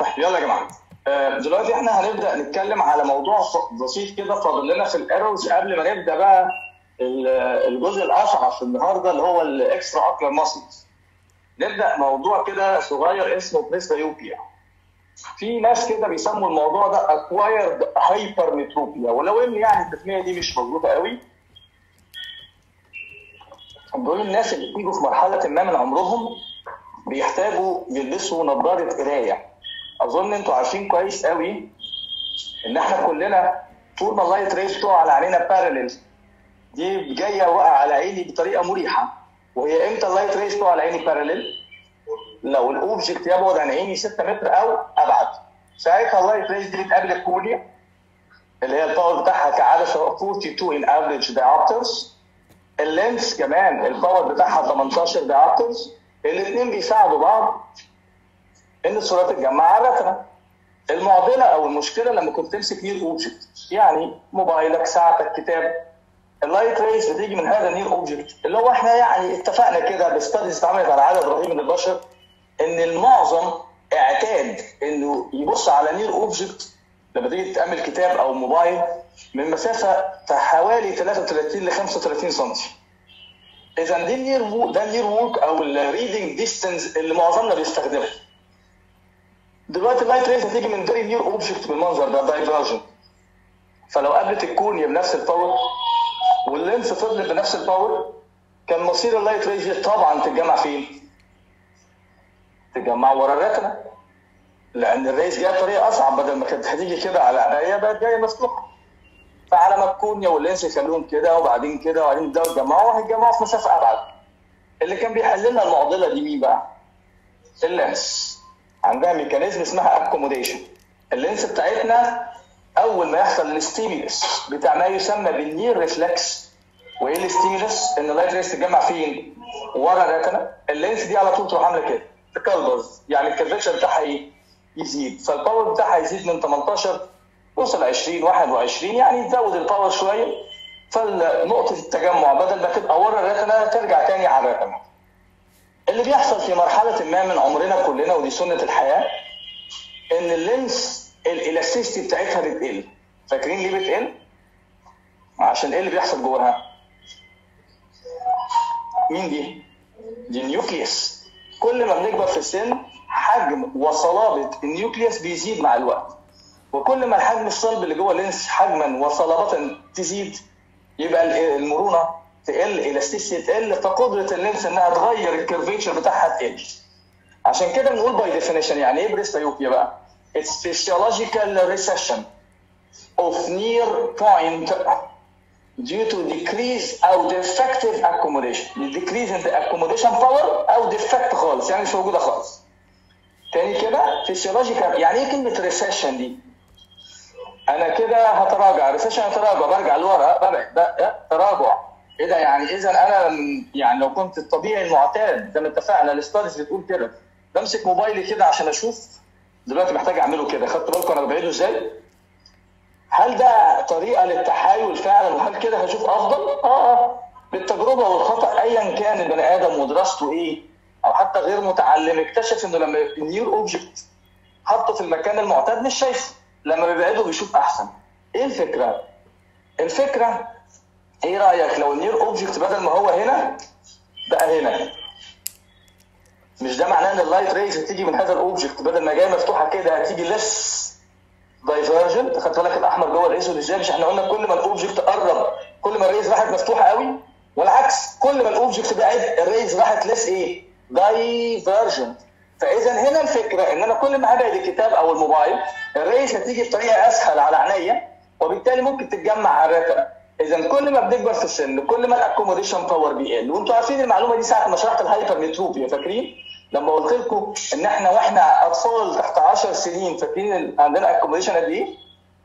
طيب يلا يا جماعه آه، دلوقتي احنا هنبدا نتكلم على موضوع ف- بسيط كده فاضل لنا في الايرورز قبل ما نبدا بقى ال- الجزء الاصعب في النهارده اللي هو الاكسترا اوكلر ماسلز نبدا موضوع كده صغير اسمه بريسبيوبيا في ناس كده بيسموا الموضوع ده اكوايرد هايبرمتروبيا ولو ان يعني التسميه دي مش موجوده قوي دول الناس اللي بيجوا في مرحله ما من عمرهم بيحتاجوا يلبسوا نظاره قرايه اظن انتوا عارفين كويس قوي ان احنا كلنا طول ما اللايت ريز بتقع على عينينا بارلل دي جايه واقعه على عيني بطريقه مريحه وهي امتى اللايت ريز تقع على عيني بارلل؟ لو الاوبجكت يبعد عن عيني 6 متر او ابعد ساعتها اللايت ريز دي بتقابل الكورنيا اللي هي الباور بتاعها كعدسه 42 ان افريج diopters اللينس كمان الباور بتاعها 18 diopters الاثنين بيساعدوا بعض ان الصوره تتجمع على الرتنه المعضله او المشكله لما كنت تمسك نير اوبجكت يعني موبايلك ساعتك كتاب اللايت ريز بتيجي من هذا النير اوبجكت اللي هو احنا يعني اتفقنا كده بستاديز اتعملت على عدد رهيب من البشر ان المعظم اعتاد انه يبص على نير اوبجكت لما تيجي تامل كتاب او موبايل من مسافه حوالي 33 ل 35 سم اذا دي النير ده النير وورك او الريدنج ديستنس اللي معظمنا بيستخدمه دلوقتي اللايت ريز هتيجي من فيري نير اوبجكت بالمنظر ده دايفرجن فلو قابلت الكورنيا بنفس الباور واللينس فضلت بنفس الباور كان مصير اللايت ريز دي طبعا تتجمع فين؟ تتجمع ورا الرتنه لان الريز جايه بطريقه اصعب بدل ما كانت هتيجي كده على عينيا بقت جايه مفتوحه فعلى ما الكورنيا واللينس يخلوهم كده وبعدين كده وبعدين يبداوا يتجمعوا هيتجمعوا في مسافه ابعد اللي كان بيحل لنا المعضله دي مين بقى؟ اللينس عندها ميكانيزم اسمها اكوموديشن اللينس بتاعتنا اول ما يحصل الستيمولس بتاع ما يسمى بالنير ريفلكس وايه الستيمولس ان اللايت ريز تتجمع فين ورا الرتنه اللينس دي على طول تروح عامله كده تكلبز يعني الكرفيشن بتاعها ايه يزيد فالباور بتاعها يزيد من 18 يوصل 20 21 يعني تزود الباور شويه فنقطه التجمع بدل ما تبقى ورا الرتنه ترجع تاني على الرتنه اللي بيحصل في مرحلة ما من عمرنا كلنا ودي سنة الحياة إن اللينس الإلاستيستي بتاعتها بتقل فاكرين ليه بتقل؟ عشان إيه اللي بيحصل جواها؟ مين دي؟ دي النيوكليوس كل ما بنكبر في السن حجم وصلابة النيوكليوس بيزيد مع الوقت وكل ما الحجم الصلب اللي جوه اللينس حجما وصلابة تزيد يبقى المرونة تقل الاستيسيتي تقل فقدره اللينس انها تغير الكيرفيتشر بتاعها تقل عشان كده بنقول باي ديفينيشن يعني ايه بريسبيوبيا بقى؟ It's physiological recession of near point due to decrease او defective accommodation decrease in the accommodation power او defect خالص يعني مش موجوده خالص تاني كده physiological يعني ايه كلمه recession دي؟ انا كده هتراجع recession هتراجع برجع لورا ببعد بقى تراجع ايه ده يعني اذا انا يعني لو كنت الطبيعي المعتاد زي ما اتفقنا الاستاديز بتقول كده بمسك موبايلي كده عشان اشوف دلوقتي محتاج اعمله كده خدت بالكم انا بعيده ازاي؟ هل ده طريقه للتحايل فعلا وهل كده هشوف افضل؟ اه اه بالتجربه والخطا ايا كان البني ادم ودراسته ايه او حتى غير متعلم اكتشف انه لما النير اوبجكت حطه في المكان المعتاد مش شايفه لما بيبعده بيشوف احسن. ايه الفكره؟ الفكره ايه رايك لو النير اوبجكت بدل ما هو هنا بقى هنا مش ده معناه ان اللايت ريز هتيجي من هذا الاوبجكت بدل ما جايه مفتوحه كده هتيجي لس دايفرجن خدت بالك الاحمر جوه الاسود ازاي مش احنا قلنا كل ما الاوبجكت قرب كل ما الريز راحت مفتوحه قوي والعكس كل ما الاوبجكت بعد الريز راحت لس ايه دايفرجن فاذا هنا الفكره ان انا كل ما هبعد الكتاب او الموبايل الريز هتيجي بطريقه اسهل على عينيا وبالتالي ممكن تتجمع على الرتبه اذا كل ما بنكبر في السن كل ما الاكوموديشن باور بيقل وانتوا عارفين المعلومه دي ساعه ما شرحت الهايبر متروبيا فاكرين لما قلت لكم ان احنا واحنا اطفال تحت 10 سنين فاكرين عندنا اكوموديشن قد ايه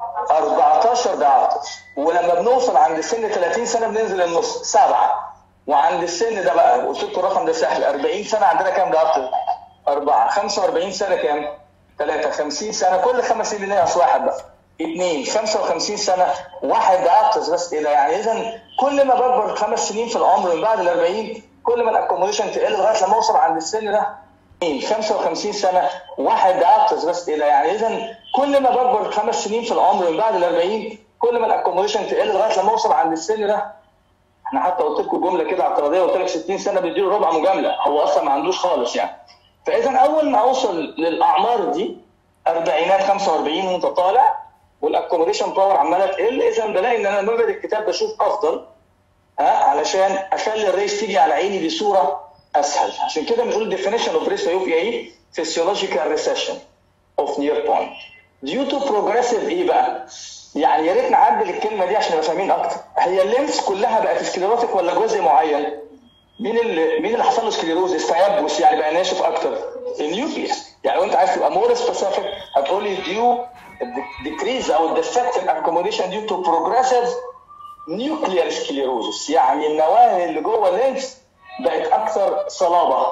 14 ضعف ولما بنوصل عند سن 30 سنه بننزل النص سبعه وعند السن ده بقى قلت لكم الرقم ده سهل 40 سنه عندنا كام ضعف أربعة 45 سنة كام؟ ثلاثة 50 سنة كل خمس سنين بنقص واحد بقى اثنين 55 سنه واحد ضعف بس ايه ده يعني اذا كل ما بكبر خمس سنين في العمر من بعد ال 40 كل ما الاكوموديشن تقل لغايه لما اوصل عند السن ده 55 سنه واحد دايابتس بس الى يعني اذا كل ما بكبر خمس سنين في العمر من بعد ال 40 كل ما الاكوموديشن تقل لغايه لما اوصل عند السن ده احنا حتى قلت لكم جمله كده اعتراضيه قلت لك 60 سنه بيديله ربع مجامله هو اصلا ما عندوش خالص يعني فاذا اول ما اوصل للاعمار دي اربعينات 45 وانت طالع والاكوموديشن باور عماله تقل اذا بلاقي ان انا لما ببدا الكتاب بشوف افضل ها علشان اخلي الريس تيجي على عيني بصوره اسهل عشان كده بنقول definition of presbyopia ايه physiological recession of near point due to progressive ايه بقى يعني يا ريت نعدل الكلمه دي عشان نبقى فاهمين اكتر هي اللينس كلها بقت سكليروتيك ولا جزء معين مين اللي مين اللي حصل له سكليروزس تيبس يعني بقى ناشف اكتر النيوكليس يعني لو انت عايز تبقى مور سبيسيفيك هتقول لي ديو decrease او defective accommodation due to progressive nuclear sclerosis يعني النواة اللي جوه اللينس بقت اكثر صلابه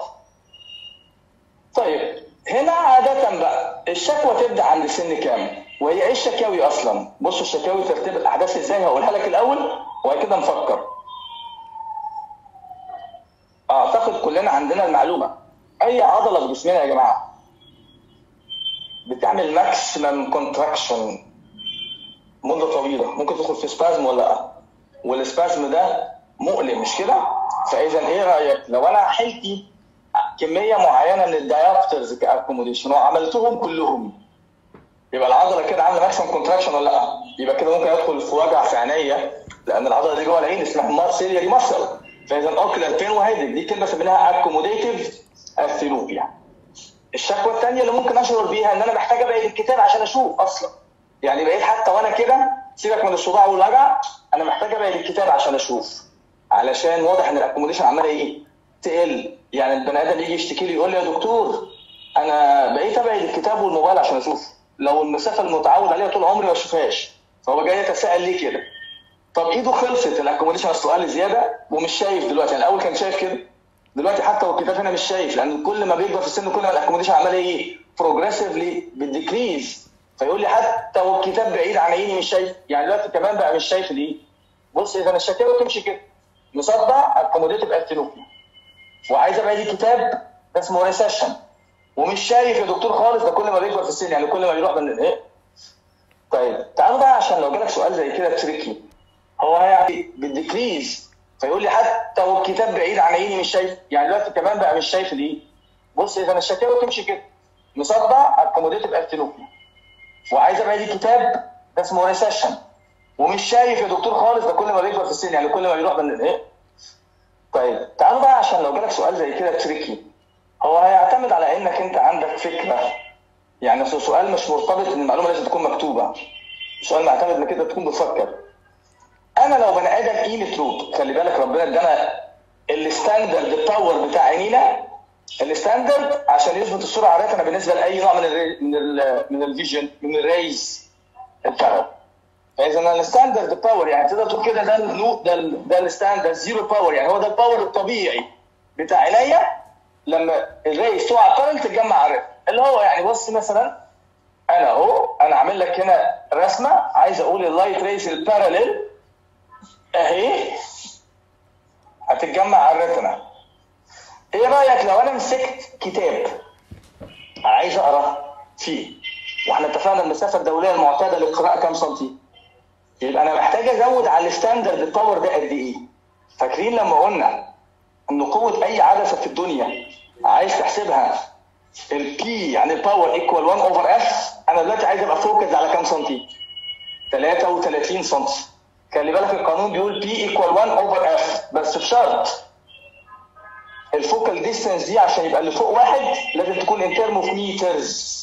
طيب هنا عادة بقى الشكوى تبدا عند سن كام؟ وهي ايه الشكاوي اصلا؟ بصوا الشكاوي ترتيب الاحداث ازاي هقولها لك الاول وبعد كده نفكر. اعتقد كلنا عندنا المعلومه اي عضله في جسمنا يا جماعه بتعمل ماكسيمم كونتراكشن مده طويله ممكن تدخل في سبازم ولا لا والسبازم ده مؤلم مش كده فاذا ايه رايك لو انا حلتي كميه معينه من الدايابترز كاكوموديشن وعملتهم كلهم يبقى العضله كده عامله ماكسيمم كونتراكشن ولا لا يبقى كده ممكن ادخل في وجع في عينيا لان العضله دي جوه العين اسمها مارسيلياري ماسل فاذا اوكلر بين وهيدك دي كلمه سميناها اكوموديتيف اثيروبيا الشكوى الثانيه اللي ممكن اشعر بيها ان انا محتاج ابعد الكتاب عشان اشوف اصلا يعني بقيت حتى وانا كده سيبك من الصداع والوجع انا محتاج ابعد الكتاب عشان اشوف علشان واضح ان الاكوموديشن عماله ايه تقل يعني البني ادم يجي يشتكي لي يقول لي يا دكتور انا بقيت ابعد الكتاب والموبايل عشان اشوف لو المسافه المتعود عليها طول عمري ما اشوفهاش فهو جاي يتساءل ليه كده طب ايده خلصت الاكوموديشن السؤال زياده ومش شايف دلوقتي يعني الاول كان شايف كده دلوقتي حتى والكتاب هنا مش شايف لان كل ما بيكبر في السن كل ما الاكوموديشن عمال ايه بروجريسively بالديكريز فيقول لي حتى والكتاب بعيد عن عيني مش شايف يعني دلوقتي كمان بقى مش شايف الايه بص اذا الشكاوى تمشي كده مصدع اكوموديتيف اكتينوبيا وعايز ابعد الكتاب ده اسمه ريسيشن ومش شايف يا دكتور خالص ده كل ما بيكبر في السن يعني كل ما بيروح من ايه طيب تعالوا بقى عشان لو جالك سؤال زي كده تريكي هو يعني بالديكريز فيقول لي حتى والكتاب بعيد عن عيني مش شايف يعني دلوقتي كمان بقى مش شايف الايه بص اذا الشكاوى تمشي كده مصدع اكوموديتيف اكتينوبيا وعايز ابعد الكتاب ده اسمه ريسيشن ومش شايف يا دكتور خالص ده كل ما بيكبر في السن يعني كل ما بيروح من ايه طيب تعالوا بقى عشان لو جالك سؤال زي كده تريكي هو هيعتمد على انك انت عندك فكره يعني سؤال مش مرتبط ان المعلومه لازم تكون مكتوبه سؤال معتمد انك انت تكون بتفكر انا لو بني ادم اي متروب خلي بالك ربنا ادانا الستاندرد باور بتاع عينينا الستاندرد عشان يظبط الصوره على الريتنا بالنسبه لاي نوع من ال من ال من الفيجن من الريز الفرق فاذا الستاندرد باور يعني تقدر تقول كده ده النو ده ال ده الستاندرد زيرو باور يعني هو ده الباور الطبيعي بتاع عينيا لما الريز تقع قرن تتجمع على الريتنا اللي هو يعني بص مثلا انا اهو انا عامل لك هنا رسمه عايز اقول اللايت ريز الباراليل اهي هتتجمع على الريتنا ايه رايك لو انا مسكت كتاب عايز اقرا فيه واحنا اتفقنا المسافه الدوليه المعتاده للقراءه كام سنتي يبقى انا محتاج ازود على الستاندرد الباور ده قد ايه فاكرين لما قلنا ان قوه اي عدسه في الدنيا عايز تحسبها البي يعني الباور ايكوال 1 اوفر اف انا دلوقتي عايز ابقى فوكس على كام سنتي 33 سنتي خلي بالك القانون بيقول بي ايكوال 1 اوفر اف بس بشرط الفوكال ديستانس دي عشان يبقى اللي فوق واحد لازم تكون ان ترم اوف ميترز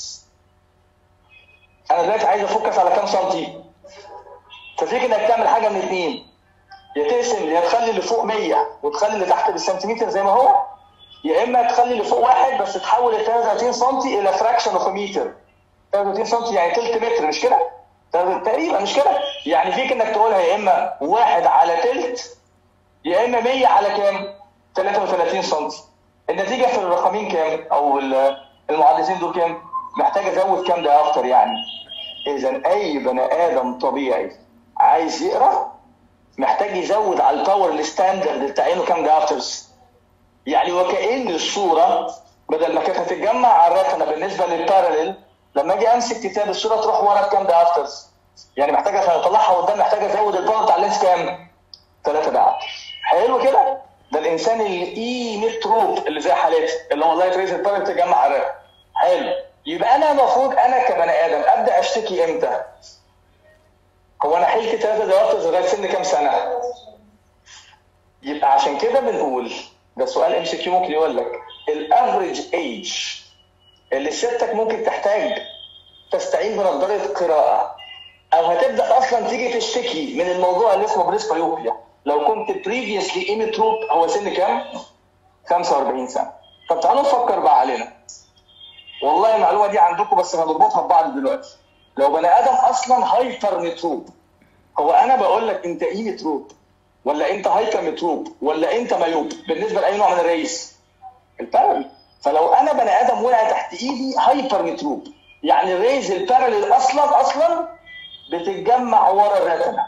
انا دلوقتي عايز افوكس على كام سنتي ففيك انك تعمل حاجه من اثنين يا تقسم يا تخلي اللي فوق 100 وتخلي اللي تحت بالسنتيمتر زي ما هو يا اما تخلي اللي فوق واحد بس تحول ال 33 سم الى فراكشن اوف متر 33 سم يعني ثلث متر مش كده؟ تقريبا مش كده؟ يعني فيك انك تقولها يا اما واحد على ثلث يا اما 100 على كام؟ 33 سم النتيجه في الرقمين كام؟ او المعادلتين دول كام؟ محتاج ازود كام ده اكتر يعني؟ اذا اي بني ادم طبيعي عايز يقرا محتاج يزود على الباور الستاندرد بتاع عينه كام دافترز يعني وكأن الصورة بدل ما كانت هتتجمع على الريتنا بالنسبه للباراليل لما اجي امسك كتاب الصوره تروح ورا بكام ده افترز يعني محتاجه عشان اطلعها قدام محتاجه ازود الباور بتاع اللينس كام؟ 3 ده حلو كده ده الانسان اللي اي متروب اللي زي حالتي اللي هو لايت ريز الباراليل تجمع على الريتنا حلو يبقى انا المفروض انا كبني ادم ابدا اشتكي امتى؟ هو انا حيلتي ثلاثة دلوقتي لغايه سن كام سنه؟ يبقى عشان كده بنقول ده سؤال ام سي كيو ممكن يقول لك الافريج ايج اللي ستك ممكن تحتاج تستعين بنظاره قراءه او هتبدا اصلا تيجي تشتكي من الموضوع اللي اسمه بريسبيوبيا لو كنت بريفيسلي ايميتروب هو سن كام؟ 45 سنه طب تعالوا نفكر بقى علينا والله المعلومه دي عندكم بس هنربطها ببعض دلوقتي لو بني ادم اصلا هايبر متروب هو انا بقول لك انت ايه متروب ولا انت هايبر متروب ولا انت مايوب بالنسبه لاي نوع من الرئيس البارل فلو انا بني ادم وقع تحت ايدي هايبر متروب يعني الريز البارل اصلا اصلا بتتجمع ورا الريتنا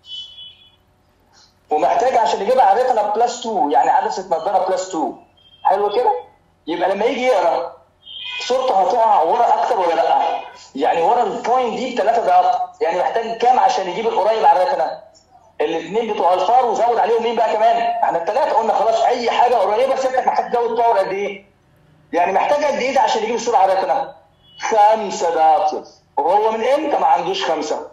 ومحتاج عشان يجيبها على الريتنا بلس 2 يعني عدسه نظاره بلس 2 حلو كده يبقى لما يجي يقرا صورته هتقع ورا اكتر ولا لا؟ يعني ورا البوينت دي بثلاثه ضعف يعني محتاج كام عشان يجيب القريب على الريتنا؟ الاثنين بتوع الفار وزود عليهم مين بقى كمان؟ احنا الثلاثه قلنا خلاص اي حاجه قريبه سيادتك محتاج تزود باور قد ايه؟ يعني محتاج قد ايه ده عشان يجيب الصوره على الريتنا؟ خمسه ضعف وهو من امتى ما عندوش خمسه؟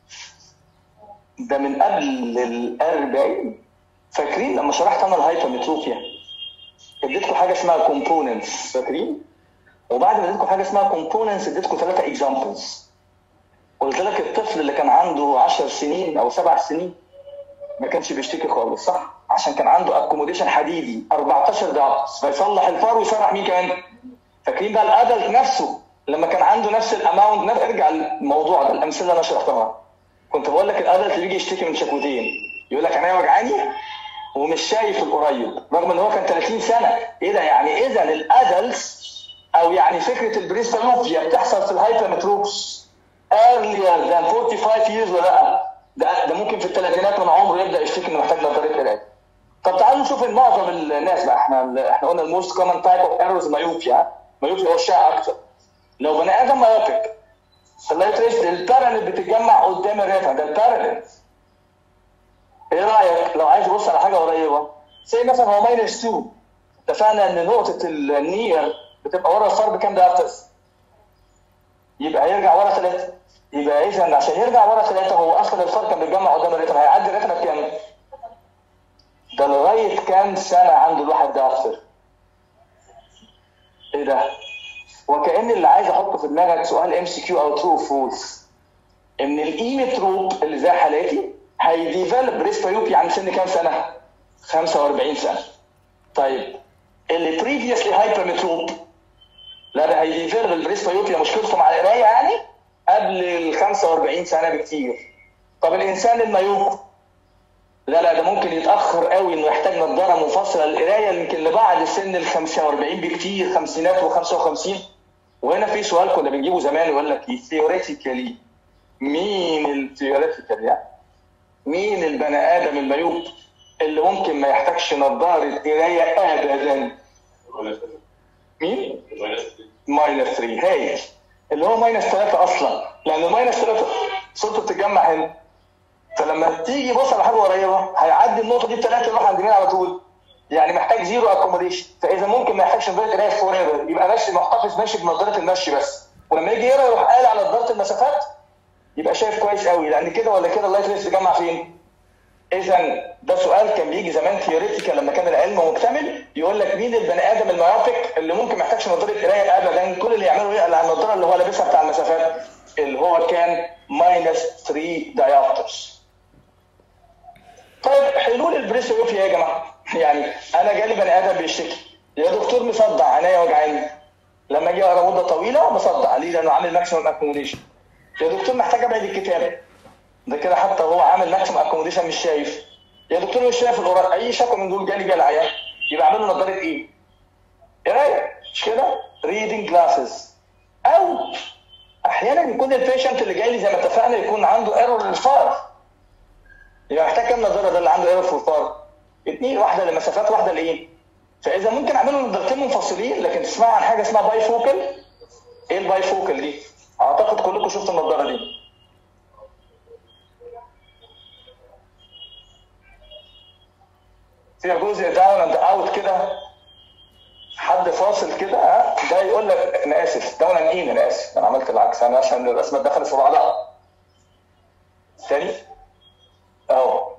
ده من قبل ال 40 فاكرين لما شرحت انا الهايبرمتروفيا اديتكم حاجه اسمها كومبوننتس فاكرين؟ وبعد ما اديتكم حاجه اسمها كومبوننتس اديتكم ثلاثه اكزامبلز قلت لك الطفل اللي كان عنده 10 سنين او 7 سنين ما كانش بيشتكي خالص صح؟ عشان كان عنده اكوموديشن حديدي 14 ضعف فيصلح الفار ويسرح مين كمان؟ فاكرين بقى الادلت نفسه لما كان عنده نفس الاماونت ارجع الموضوع ده الامثله اللي انا شرحتها كنت بقول لك الادلت اللي بيجي يشتكي من شكوتين يقول لك انا وجعاني ومش شايف القريب رغم ان هو كان 30 سنه ايه ده يعني اذا الادلتس او يعني فكره البريستالوبيا بتحصل في الهايبرمتروبس earlier than 45 years ولا لا ده ده ممكن في الثلاثينات من عمره يبدا يشتكي انه محتاج نظاريه قرايه طب تعالوا نشوف معظم الناس بقى احنا احنا قلنا الموست كومن تايب اوف ايرورز مايوبيا مايوبيا هو الشائع اكتر لو بني ادم مايوبيك اللايت ريس الباراليل بتتجمع قدام الريتنا ده الباراليل ايه رايك لو عايز تبص على حاجه قريبه زي مثلا هو ماينس 2 اتفقنا ان نقطه النير بتبقى ورا الفار بكام دافتس يبقى هيرجع ورا ثلاثه يبقى اذا عشان يرجع ورا ثلاثه هو اصلا الفار كان بيتجمع قدام الريتنا هيعدي الريتنا بكام؟ ده لغايه كام سنه عنده الواحد ده افتر؟ ايه ده؟ وكان اللي عايز احطه في دماغك سؤال ام سي كيو او ترو فولس ان الايمتروب اللي زي حالاتي هيديفلوب ريسبيوبي عند سن كام سنه؟ 45 سنه. طيب اللي بريفيسلي هايبرمتروب لا ده هيديفلوب البريسبيوبيا مشكلته مع القرايه يعني قبل ال 45 سنه بكتير. طب الانسان المايوب لا لا ده ممكن يتاخر قوي انه يحتاج نظاره منفصله للقرايه يمكن لبعد سن ال 45 بكتير خمسينات و55 وهنا في سؤال كنا بنجيبه زمان يقول لك ثيوريتيكالي مين الثيوريتيكال يعني مين البني ادم المايوب اللي ممكن ما يحتاجش نظاره قرايه ابدا مين؟ ماينس 3 هايل اللي هو ماينس 3 اصلا لان ماينس 3 صورته بتتجمع هنا فلما تيجي بص على حاجه قريبه هيعدي النقطه دي بثلاثه يروح عند مين على طول يعني محتاج زيرو اكوموديشن فاذا ممكن ما يحتاجش نظاره قرايه فور ايفر يبقى ماشي محتفظ ماشي بنظاره المشي بس ولما يجي يقرا يروح قال على نظاره المسافات يبقى شايف كويس قوي لان كده ولا كده اللايت ريس تجمع فين؟ اذا ده سؤال كان بيجي زمان ثيوريتيكال لما كان العلم مكتمل يقول لك مين البني ادم الميوبيك اللي ممكن ما يحتاجش نظاره قرايه ابدا كل اللي يعمله يقلع على النظاره اللي هو لابسها بتاع المسافات اللي هو كان ماينس 3 دايوبترز طيب حلول البريسيوبيا يا جماعه يعني انا جالي بني ادم بيشتكي يا دكتور مصدع عينيا وجعاني لما اجي اقرا مده طويله بصدع ليه لانه عامل ماكسيمم اكوموديشن يا دكتور محتاج ابعد الكتاب ده كده حتى هو عامل ماكسيمم اكوموديشن مش شايف يا دكتور مش شايف القرآن اي شكوى من دول جالي جالي عيان يبقى اعمل له نظاره ايه؟ قرايه مش كده؟ ريدنج جلاسز او احيانا يكون البيشنت اللي جاي لي زي ما اتفقنا يكون عنده ايرور للفار يبقى محتاج كام نظاره ده اللي عنده ايرور في الفار؟ اثنين واحده لمسافات واحده لايه؟ فاذا ممكن اعمله نظارتين منفصلين لكن تسمعوا عن حاجه اسمها باي فوكل ايه الباي فوكل دي؟ اعتقد كلكم شفتوا النظاره دي فيها جزء داون اند اوت كده حد فاصل كده ها ده يقول لك انا اسف داون اند ان انا اسف انا عملت العكس انا عشان الرسمه دخلت في بعضها تاني اهو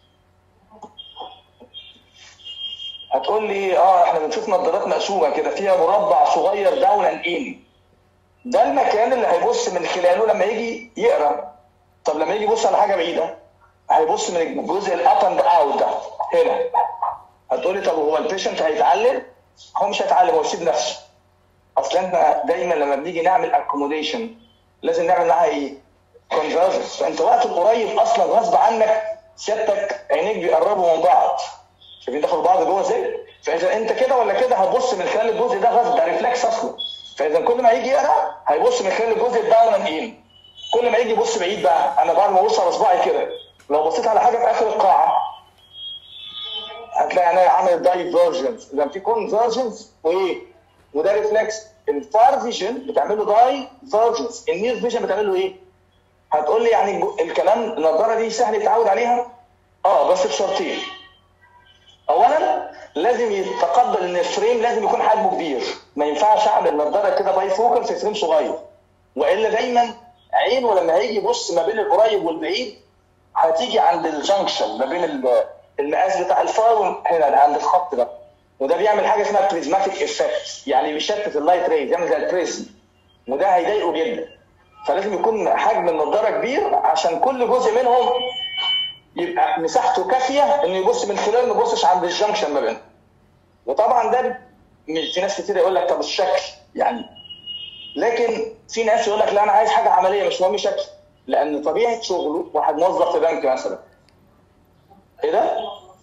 هتقول لي اه احنا بنشوف نظارات مقسومه كده فيها مربع صغير داون اند ان ده المكان اللي هيبص من خلاله لما يجي يقرا طب لما يجي يبص على حاجه بعيده هيبص من الجزء الاب اند اوت ده هنا هتقول لي طب هو البيشنت هيتعلم هو مش هيتعلم هو يسيب نفسه اصل احنا دايما لما بنيجي نعمل اكوموديشن لازم نعمل معاها ايه؟ كونفرجنس فانت وقت القريب اصلا غصب عنك سيادتك عينيك بيقربوا من بعض شايفين دخلوا بعض جوه ازاي؟ فاذا انت كده ولا كده هتبص من خلال الجزء ده غصب ده ريفلكس اصلا فاذا كل ما يجي يقرا هيبص من خلال الجزء الداون اند ان كل ما يجي يبص بعيد بقى انا بعد ما ابص على صباعي كده لو بصيت على حاجه في اخر القاعه هتلاقي انا عامل دايفرجنس اذا في كونفرجنس وايه وده ريفلكس الفار فيجن بتعمل له دايفرجنس النير فيجن بتعمل له ايه؟ هتقول لي يعني الكلام النظاره دي سهل يتعود عليها؟ اه بس بشرطين اولا لازم يتقبل ان الفريم لازم يكون حجمه كبير ما ينفعش اعمل نظاره كده باي فوكل في فريم صغير والا دايما عينه لما هيجي يبص ما بين القريب والبعيد هتيجي عند الجنكشن ما بين المقاس بتاع الفار هنا عند الخط ده وده بيعمل حاجه اسمها بريزماتيك افكت يعني بيشتت اللايت ريز يعمل زي البريزم وده هيضايقه جدا فلازم يكون حجم النضاره كبير عشان كل جزء منهم يبقى مساحته كافيه انه يبص من خلال ما يبصش عند الجنكشن ما بينهم وطبعا ده في ناس كتير يقول لك طب الشكل يعني لكن في ناس يقول لك لا انا عايز حاجه عمليه مش مهم شكل لان طبيعه شغله واحد موظف في بنك مثلا ايه ده؟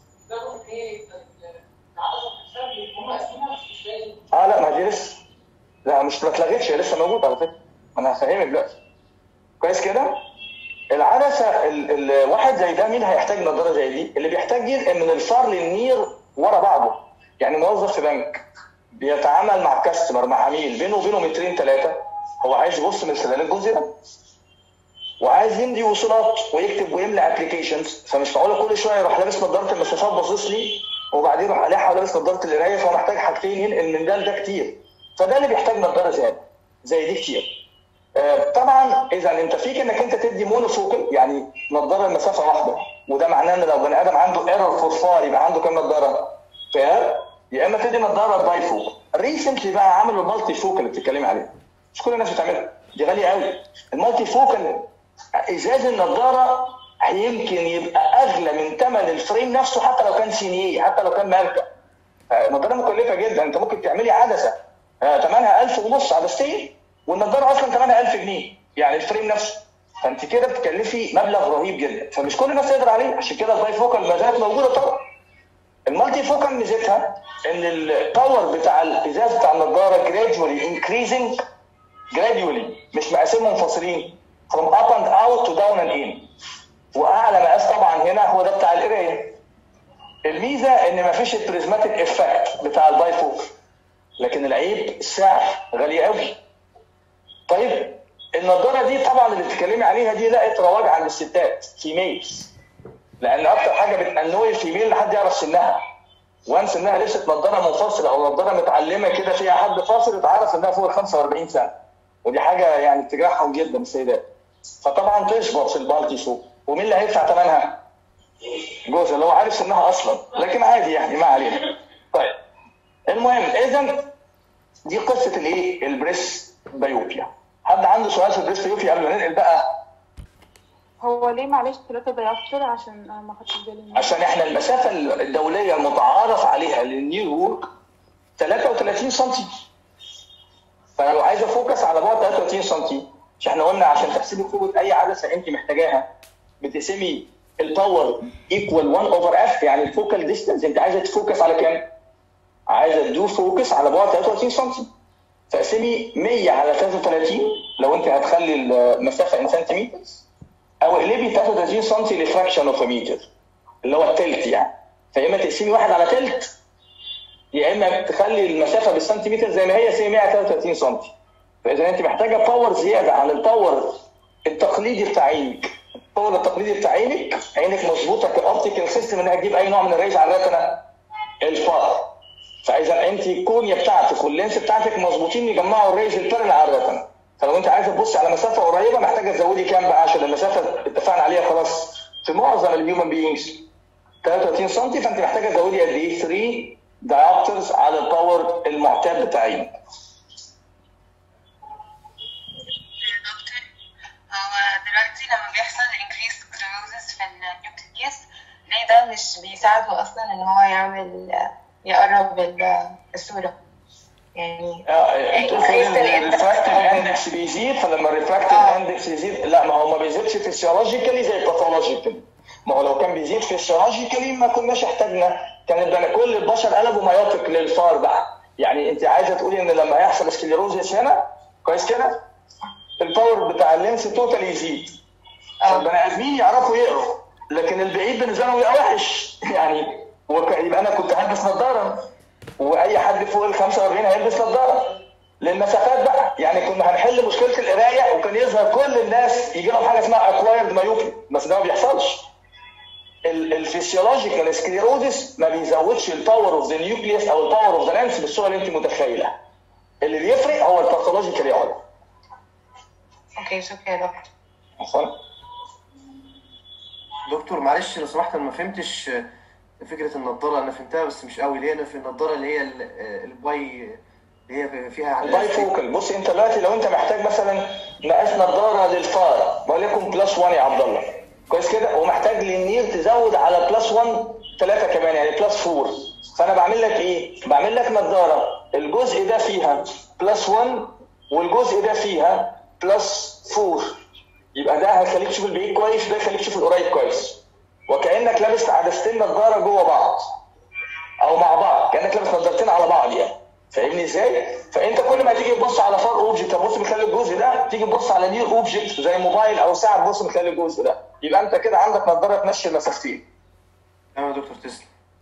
اه لا ما دي لسه لا مش ما اتلغتش هي لسه موجوده على فكره انا هفهمك دلوقتي كويس كده؟ العدسه الواحد زي ده مين هيحتاج نظاره زي دي؟ اللي بيحتاج ينقل من الفار للنير ورا بعضه يعني موظف في بنك بيتعامل مع كاستمر مع عميل بينه وبينه مترين ثلاثه هو عايز يبص من خلال الجزء ده وعايز يمضي وصولات ويكتب ويملى ابلكيشنز فمش معقول كل شويه يروح لابس نظاره المسافات باصص لي وبعدين يروح قالعها ولابس نظاره القرايه فهو محتاج حاجتين ينقل من ده لده كتير فده اللي بيحتاج نظاره زياده زي دي كتير طبعا اذا انت فيك انك انت تدي مونوفوكل يعني نظاره المسافه واحده وده معناه ان لو بني ادم عنده ايرور فور فار يبقى عنده كام نظاره؟ فير يا اما تدي نظاره باي فوكل ريسنتلي بقى عملوا المالتي فوكل اللي بتتكلمي عليه مش كل الناس بتعملها دي غاليه قوي المالتي فوكل ازاز النظاره يمكن يبقى اغلى من ثمن الفريم نفسه حتى لو كان سينيه حتى لو كان ماركه النظاره مكلفه جدا انت ممكن تعملي عدسه ثمنها 1000 ونص عدستين والنظاره اصلا ثمنها 1000 جنيه يعني الفريم نفسه فانت كده بتكلفي مبلغ رهيب جدا فمش كل الناس تقدر عليه عشان كده الباي فوكال ما زالت موجوده طبعا المالتي فوكال ميزتها ان الباور بتاع الازاز بتاع النظاره جراديولي انكريزنج جراديولي مش مقاسين منفصلين from up and out to down and in واعلى مقاس طبعا هنا هو ده بتاع القرايه الميزه ان مفيش البريزماتيك افكت بتاع الباي فوكال لكن العيب السعر غالي قوي طيب النضاره دي طبعا اللي بتتكلمي عليها دي لقت رواج عند الستات فيميلز لان اكتر حاجه بتانوي الفيميل لحد يعرف سنها وانس انها لبست نضاره منفصله او نضاره متعلمه كده فيها حد فاصل اتعرف انها فوق ال 45 سنه ودي حاجه يعني بتجرحهم جدا السيدات فطبعا تشبط في البالتي سوق ومين اللي هيدفع ثمنها؟ جوزها اللي هو عارف سنها اصلا لكن عادي يعني ما علينا طيب المهم اذا دي قصه الايه؟ البريس بايوبيا حد عنده سؤال في البريس بايوبيا قبل ما ننقل بقى هو ليه معلش ثلاثة ديابتر عشان انا ما خدتش بالي منه. عشان احنا المسافه الدوليه المتعارف عليها للنيو 33 سم فانا لو عايز افوكس على بعد 33 سم مش احنا قلنا عشان تحسبي قوه اي عدسه انت محتاجاها بتقسمي الباور ايكوال 1 اوفر اف يعني الفوكال ديستنس انت عايزه تفوكس على كام؟ عايزه تدو فوكس على بعد 33 سم فاقسمي 100 على 33 لو انت هتخلي المسافه ان سنتيمتر او اقلبي 33 سم لفراكشن اوف متر اللي هو التلت يعني فيا اما تقسمي واحد على تلت يا اما تخلي المسافه بالسنتيمتر زي ما هي سي 133 سم فاذا انت محتاجه باور زياده عن الباور التقليدي بتاع عينك الباور التقليدي بتاع عينك عينك مظبوطه كاوبتيكال سيستم انها تجيب اي نوع من الريز على الريتنا الفار فاذا انت الكونيا بتاعتك واللينس بتاعتك مظبوطين يجمعوا الريز البارل على الريتنا فلو انت عايزه تبص على مسافه قريبه محتاجه تزودي كام بقى عشان المسافه اتفقنا عليها خلاص في معظم الهيومن بينجز 33 سم فانت محتاجه تزودي قد ايه 3 diopters على الباور المعتاد بتاع عينك دكتور هو دلوقتي لما بيحصل increased sclerosis في النيوكليوس ليه ده مش بيساعده اصلا ان هو يعمل يقرب ال- الصورة يعني انتوا الريفراكتيف اندكس بيزيد فلما الريفراكتيف آه. اندكس يزيد لا ما هو ما بيزيدش فيسيولوجيكالي زي باثولوجيكالي ما هو لو كان بيزيد فيسيولوجيكالي ما كناش احتاجنا كان يبقى كل البشر قلبوا مايوبيك للفار بقى يعني انت عايزه تقولي ان لما يحصل سكليروزيس هنا كويس كده الباور بتاع اللينس توتال يزيد اه البني ادمين يعرفوا يقروا لكن البعيد بالنسبه لهم يبقى وحش يعني وك- يبقى انا كنت هلبس نظاره واي حد فوق ال 45 هيلبس نظاره للمسافات بقى يعني كنا هنحل مشكله القرايه وكان يظهر كل الناس يجي لهم حاجه اسمها اكوايرد مايوبي بس ده ما بيحصلش الفسيولوجيكال سكليروزس ما بيزودش الباور اوف ذا نيوكليوس او الباور اوف ذا لانس بالصوره اللي انت متخيلها اللي بيفرق هو الباثولوجيكال يقعد اوكي شكرا يا دكتور عفوا دكتور معلش لو سمحت انا ما فهمتش آه، فكره النضاره انا فهمتها بس مش قوي اللي هي في النضاره اللي هي ال- آه، الباي اللي هي فيها الباي فوكال بص انت دلوقتي لو انت محتاج مثلا مقاس نظاره للفار وليكن بلس 1 يا عبد الله كويس كده ومحتاج للنير تزود على بلس 1 ثلاثه كمان يعني بلس 4 فانا بعمل لك ايه؟ بعمل لك نظاره الجزء ده فيها بلس 1 والجزء ده فيها بلس 4 يبقى ده هيخليك تشوف البعيد كويس ده يخليك تشوف القريب كويس وكانك لابس عدستين نظاره جوه بعض او مع بعض كانك لابس نظارتين على بعض يعني فاهمني ازاي؟ فانت كل ما تيجي تبص على فار اوبجكت تبص من خلال الجزء ده تيجي تبص على نير اوبجكت زي موبايل او ساعه تبص من خلال الجزء ده يبقى انت كده عندك نظاره تمشي المسافتين تمام يا دكتور تسلم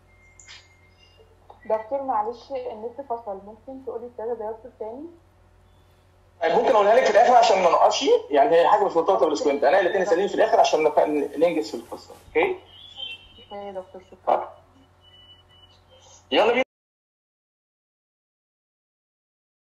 دكتور معلش النت فصل ممكن تقولي كذا دكتور تاني طيب ممكن اقولها لك في الاخر عشان ما نقفش يعني هي حاجه مش مرتبطه بالسكوينت انا الاثنين سليم في الاخر عشان نف- ننجز في القصه اوكي؟ اوكي يا دكتور شكرا طيب. يلا بينا